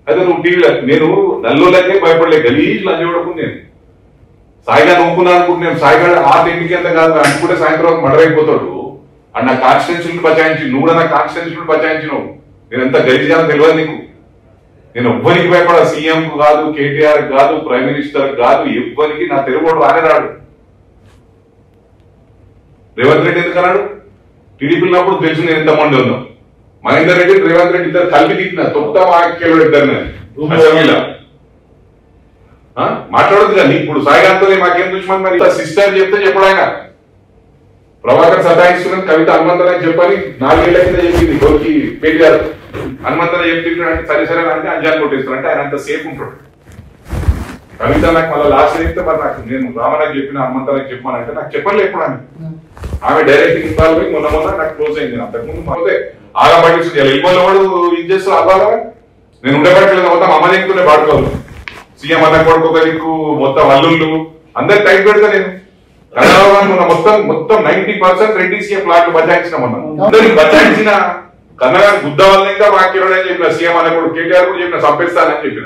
అయితే నువ్వు టీవీలో నేను నల్లోలకే భయపడలే గలీజ్ లంచోడకు నేను సాయిగా నవ్వుకున్నా అనుకుంటున్నాను సాయిగా ఆ టెక్నిక్ ఎంత కాదు అనుకుంటే సాయంత్రం వరకు మర్డర్ అయిపోతాడు అండ్ నా కాన్స్టిట్యూన్సీలు బచాయించి నువ్వు కూడా నా కాన్స్టిట్యూన్సీలు బచాయించినావు నేను ఎంత గలీజ్గా తెలియదు నీకు నేను ఎవ్వరికి భయపడ సీఎం కాదు కేటీఆర్ కాదు ప్రైమ్ మినిస్టర్ కాదు ఎవ్వరికి నా తెలుగు రానే రాడు రేవంత్ రెడ్డి ఎందుకు అన్నాడు టీడీపీ ఉన్నప్పుడు తెలుసు నేను ఎంతమంది ఉన్నాం మహేందర్ రెడ్డి రేవంత్ రెడ్డి ఇద్దరు కలిపి తిట్టిన తొక్క వాక్యాలు ఇద్దరు అసెంబ్లీలో ఆ? మాట్లాడొద్దు కానీ ఇప్పుడు సాయిగాంతో మాకేం దుష్మన్ మరి సిస్టర్ చెప్తే చెప్పడు ఆయన ప్రభాకర్ సతాయిస్తున్నాను కవిత హనుమంతరావు చెప్పని నాలుగేళ్ల కింద చెప్పింది గోకి పేరు గారు హనుమంతరావు చెప్తున్నాడు అంటే సరే సరే అంటే అంజాన్ కొట్టేస్తాడు అంటే ఆయన అంత సేఫ్ ఉంటాడు కవిత నాకు మళ్ళీ లాస్ట్ చెప్తే మరి నాకు నేను రామరాజు చెప్పిన హనుమంతరావు చెప్పానంటే నాకు చెప్పలే ఎప్పుడు అని ఆమె డైరెక్ట్ ఇన్వాల్వ్ అయ్యి మొన్న మొన్న నాకు క్లోజ్ అయింది అంతకుముందు పోతే ఆగా పట్టించింది ఇలా ఇబ్బంది వాడు ఇది చేస్తూ అవ్వాలా నేను ఉండబట్టలేదు మొత్తం అమ్మ దిక్కునే పాడుకోవాలి సీఎం అన్న కొడుకు ఒక దిక్కు మొత్తం అల్లుళ్ళు అందరు టైం పెడతా నేను కన్నడలో మొన్న మొత్తం మొత్తం నైన్టీ పర్సెంట్ రెడ్డి సీఎం ప్లాట్లు బచాయించిన మొన్న అందరికి బచాయించిన కన్నడ గుద్ద వల్ల ఇంకా మాకేవాడు అని చెప్పిన సీఎం అన్న కొడుకు కేటీఆర్ కూడా చెప్పిన చంపేస్తానని చెప్పిన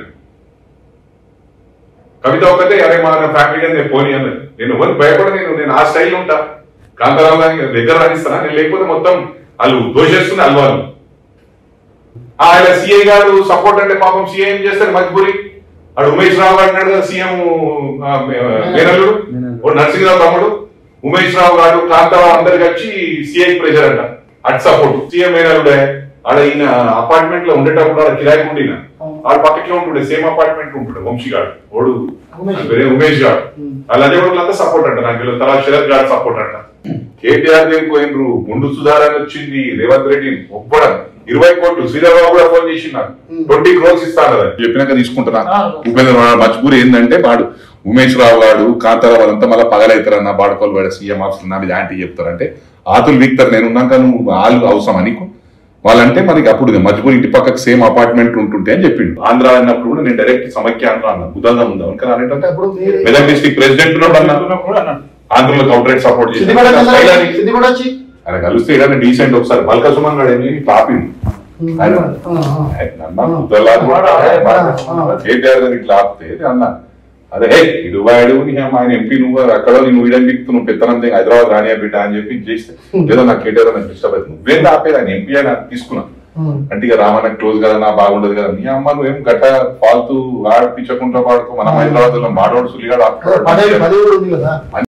కవిత ఒక్కతే అరే మా ఫ్యామిలీ అని నేను పోనీ అన్నది నేను ఎవరు భయపడ నేను నేను ఆ స్టైల్ ఉంటా కాంతారావు గారిని దగ్గర రాణిస్తానా నేను లేకపోతే మొత్తం వాళ్ళు దోషేస్తుంది అల్వాళ్ళు ఆయన సిఐ గారు సపోర్ట్ అంటే పాపం సిఐ ఏం చేస్తారు మజ్బూరి అడు ఉమేష్ రావు గారు అన్నాడు కదా సీఎం మేనల్లుడు ఓ నరసింహరావు తమ్ముడు ఉమేష్ రావు గారు కాంతారావు అందరు కలిసి సిఐ ప్రెషర్ అంట అటు సపోర్ట్ సీఎం మేనల్లుడే ఆడ ఈయన అపార్ట్మెంట్ లో ఉండేటప్పుడు ఆడ కిరాయికి ఉండిన ఆడ పక్కట్లో ఉంటుండే సేమ్ అపార్ట్మెంట్ ఉంటుండే వంశీ గారు ఓడు ఉమేష్. వేరే ఉమేష్ గారు అలాగే వాళ్ళంతా సపోర్ట్ అంట నాకు తెలియదు తర్వాత శరత్ గారు సపోర్ట్ అంట కేటీఆర్ దగ్గరికి పోయినరు ముందు సుధారణ వచ్చింది రేవంత్ రెడ్డి ఒప్పడం ఇరవై కోట్లు శ్రీధరరావు కూడా ఫోన్ చేసి నాకు ట్వంటీ క్రోర్స్ ఇస్తాను కదా చెప్పినాక తీసుకుంటున్నా ఆ. ఉపేంద్ర వాడు మజ్బూరి ఏంటంటే వాడు ఉమేష్ రావు గారు కాంతారావు వాళ్ళంతా మళ్ళీ పగలవుతారన్న బాడుకోలు వాడు సీఎం ఆఫీస్ నా మీద యాంటీ చెప్తారంటే ఆతులు వీక్తారు నేను ఉన్నాక నువ్వు వాళ్ళు అవసరం నీకు వాళ్ళంటే మనకి అప్పుడు మజ్బూరి ఇంటి పక్కకు సేమ్ అపార్ట్మెంట్ ఉంటుంటే అని చెప్పిండు ఆంధ్ర అన్నప్పుడు కూడా నేను డైరెక్ట్ సమైక్య ఆంధ్ర అన్నా ఉదాహరణ ఉందా ఇంకా అంటే ఇప్పుడు మీరు- మెదక్ డిస్ట్రిక్ట్ ప్రెసిడెంట్ ఉన్నాడు అన్నా కూడా అన్నాడు ఆంధ్రలో కౌంటరేట్ సపోర్ట్ సిద్ధి కూడా చేసి కలవాలి, సిద్ధి కూడా వచ్చి ఆయన కలిస్తే ఏదైనా డీసెంట్ ఒకసారి బల్క సుమన్ గారు ఏమి పాపిండు ఆయన ఆ, ఆ. నన్న ముద్దలా కూడా కేటీఆర్ గారు ఇట్లా ఆపితే అన్న అదే హే ఇడు వాడు నీ అమ్మ ఆయన ఎంపీ నువ్వు అక్కడ నువ్వు వీడని బిక్తు నువ్వు పెత్తనం తెగ హైదరాబాద్ రానియా బిడ్డ అని చెప్పి చేస్తే ఏదో నాకు కేటీఆర్ నాకు డిస్టర్బ్ అవుతుంది నువ్వేం ఆపేది ఆయన ఎంపీ అని తీసుకున్నా ఉమ్. అంటే ఇక రామన్న క్లోజ్ కదా నా బాగుండదు కదా నీ అమ్మ నువ్వేం గట్ట ఫాల్తూ ఆడిపించకుండా పాడుతూ మనం హైదరాబాద్ లో మాడోడు సులిగాడు పదే పదే కూడా ఉంది కదా